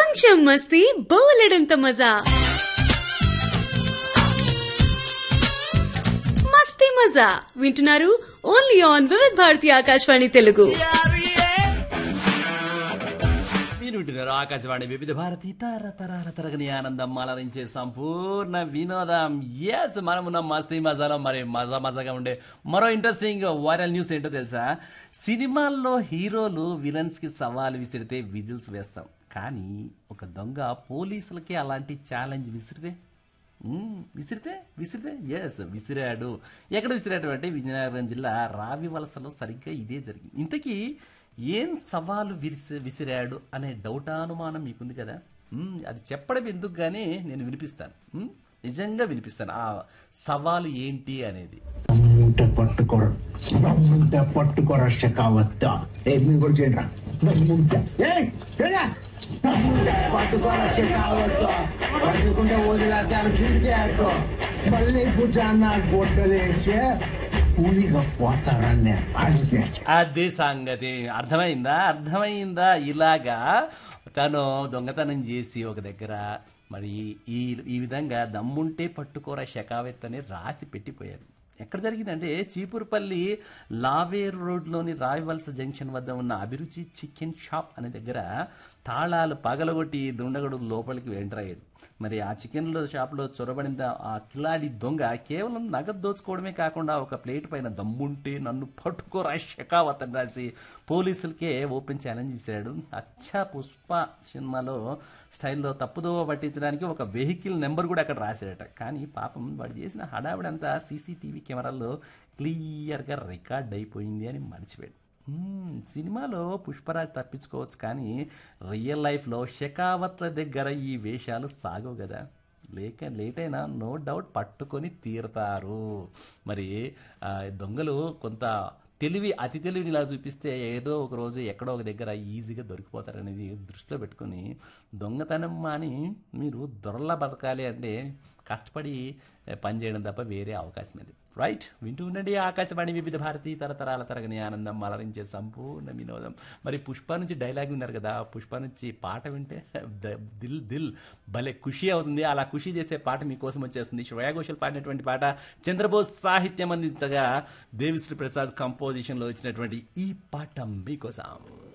కొంచెం మస్తీ బోలెడంత మజా మస్తీ మజా వింటున్నారు ఓన్లీ ఆన్ వివిధ భారతి ఆకాశవాణి తెలుగు మీరు వింటున్నారు ఆకాశవాణి వివిధ భారతి తర తరాల తరగని ఆనందం అలరించే సంపూర్ణ వినోదం ఎస్ మనమున్న మస్తీ మజాలో మరి మజా మజాగా ఉండే మరో ఇంట్రెస్టింగ్ వైరల్ న్యూస్ ఏంటో తెలుసా సినిమాల్లో హీరోలు విలన్స్ కి సవాల్ విసిరితే విజిల్స్ వేస్తాం కానీ ఒక దొంగ పోలీసులకి అలాంటి ఛాలెంజ్ విసిరితే మ్మ్, విసిరితే విసిరితే ఎస్ విసిరాడు ఎక్కడ విసిరాడు అంటే విజయనగరం జిల్లా రావి వలసలో సరిగ్గా ఇదే జరిగింది ఇంతకీ ఏం సవాలు విరిసి విసిరాడు అనే డౌట్ అనుమానం మీకుంది కదా మ్మ్, అది చెప్పడం ఎందుకు గానీ నేను వినిపిస్తాను మ్మ్, నిజంగా వినిపిస్తాను ఆ సవాలు ఏంటి అనేది దమ్ముంటే పట్టుకోర దమ్ముంటే పట్టుకోర షెకావత్త ఏ మీరు కూడా చేయండి దమ్ముంటే ఏయ్, చేయరా? దమ్ముంటే పట్టుకోర షెకావత్త పట్టుకుంటే వదిలేస్తాను చూడికేట్టు మళ్ళీ భుజాన్న గొడ్డలేసి కూలిగా పోతారని అడిగే అదే సంగతి అర్థమైందా అర్థమైందా ఇలాగా తను దొంగతనం చేసి ఒక దగ్గర మరి ఈ ఈ విధంగా దమ్ముంటే పట్టుకోర శకావెత్ అని రాసి పెట్టిపోయారు ఎక్కడ జరిగిందంటే చీపురుపల్లి లావేరు రోడ్లోని రాయవలస జంక్షన్ వద్ద ఉన్న అభిరుచి చికెన్ షాప్ అనే దగ్గర తాళాలు పగలగొట్టి దుండగడు లోపలికి ఎంటర్ అయ్యాడు మరి ఆ చికెన్ లో షాప్లో చొరబడిన ఆ కిలాడి దొంగ కేవలం నగదు దోచుకోవడమే కాకుండా ఒక ప్లేట్ పైన దమ్ముంటే నన్ను పట్టుకోరా షెకావత్ అని రాసి పోలీసులకే ఓపెన్ ఛాలెంజ్ విసిరాడు అచ్చా పుష్ప సినిమాలో స్టైల్లో తప్పుదోవ పట్టించడానికి ఒక వెహికల్ నెంబర్ కూడా అక్కడ రాశాడట కానీ పాపం వాడు చేసిన హడావిడంతా సీసీటీవీ కెమెరాల్లో క్లియర్గా రికార్డ్ అయిపోయింది అని మర్చిపోయాడు మ్మ్, సినిమాలో పుష్పరాజ్ తప్పించుకోవచ్చు కానీ రియల్ లైఫ్లో షెకావత్ల దగ్గర ఈ వేషాలు సాగవు కదా లేక లేట్ అయినా నో డౌట్ పట్టుకొని తీరతారు మరి ఆ, దొంగలు కొంత తెలివి అతి తెలివిని ఇలా చూపిస్తే ఏదో ఒక రోజు ఎక్కడో ఒక దగ్గర ఈజీగా దొరికిపోతారనేది దృష్టిలో పెట్టుకొని దొంగతనం మాని మీరు దొరలా బతకాలి అంటే కష్టపడి ఏ, పని చేయడం తప్ప వేరే అవకాశం లేదు రైట్ వింటూ ఉండండి ఆకాశవాణి వివిధ భారతి తరతరాల తరగని ఆనందం అలరించే సంపూర్ణ వినోదం మరి పుష్ప నుంచి డైలాగ్ విన్నారు కదా ఆ పుష్ప నుంచి పాట వింటే ద- దిల్ దిల్ భలే ఖుషి అవుతుంది అలా ఖుషి చేసే పాట మీకోసం వచ్చేస్తుంది శ్రేయా ఘోషల్ పాడినటువంటి పాట చంద్రబోస్ సాహిత్యం అందించగా దేవిశ్రీ ప్రసాద్ కంపోజిషన్లో వచ్చినటువంటి ఈ పాట మీకోసం